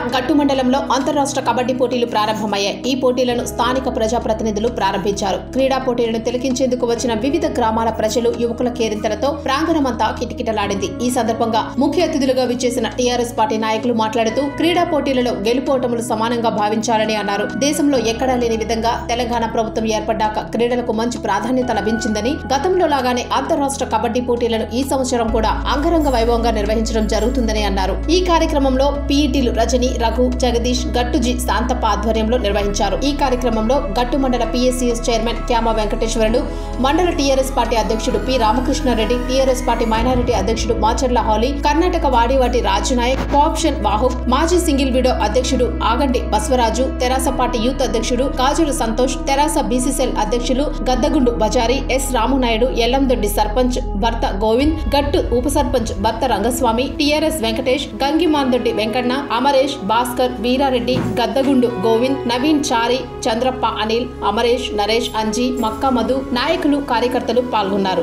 గట్టు మండలంలో అంతరాష్ట్ర కబడ్డీ పోటీలు ప్రారంభమయ్యాయి ఈ పోటీలను స్థానిక ప్రజాప్రతినిధులు ప్రారంభించారు క్రీడా పోటీలను తిలకించేందుకు వచ్చిన వివిధ గ్రామాల ప్రజలు యువకుల కేరింతలతో ప్రాంగణమంతా కిటకిటలాడింది ఈ సందర్భంగా ముఖ్య అతిథులుగా విచ్చేసిన టీఆర్ఎస్ పార్టీ నాయకులు మాట్లాడుతూ క్రీడా పోటీలలో గెలుపోటములు సమానంగా భావించాలని అన్నారు దేశంలో ఎక్కడా లేని విధంగా తెలంగాణ ప్రభుత్వం ఏర్పడ్డాక క్రీడలకు మంచి ప్రాధాన్యత లభించిందని గతంలో లాగానే అంతరాష్ట్ర కబడ్డీ పోటీలను ఈ సంవత్సరం కూడా అంగరంగ వైభవంగా నిర్వహించడం జరుగుతుందని అన్నారు ఈ కార్యక్రమంలో పీఈటీలు రజని రఘు జగదీష్ గట్టుజీ శాంతప్ప ఆధ్వర్యంలో నిర్వహించారు ఈ కార్యక్రమంలో గట్టు మండల పిఎస్సిఎస్ చైర్మన్ క్యామ వెంకటేశ్వరులు మండల టీఆర్ఎస్ పార్టీ అధ్యక్షుడు P Ramakrishna Reddy TRS party minority అధ్యక్షుడు మాచర్ల హాలీ కర్ణాటక వాడివాటి రాజునాయక్ కోఆప్షన్ వాహుక్ మాజీ సింగిల్ విడో అధ్యక్షుడు ఆగంటి బస్వరాజు తెరాస పార్టీ యూత్ అధ్యక్షుడు కాజుల సంతోష్ తెరాస బీసీసీఎల్ అధ్యక్షులు గద్దగుండు బజారి ఎస్ రామునాయుడు ఎల్లందొడ్డి సర్పంచ్ భర్త గోవింద్ గట్టు ఉప సర్పంచ్ భర్త రంగస్వామి టీఆర్ఎస్ వెంకటేష్ గంగిమాందొడ్డి వెంకన్న అమరేష్ భాస్కర్ వీరారెడ్డి గద్దగుండు గోవింద్ నవీన్ చారి చంద్రప్ప అనిల్ అమరేష్ నరేష్ అంజీ మక్కా మధు నాయకులు కార్యకర్తలు పాల్గొన్నారు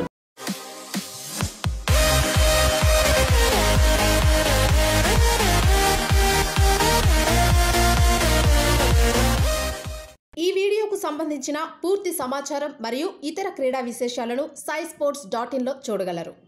ఈ వీడియోకు సంబంధించిన పూర్తి సమాచారం మరియు ఇతర క్రీడా విశేషాలను సై స్పోర్ట్స్ డాట్ ఇన్లో చూడగలరు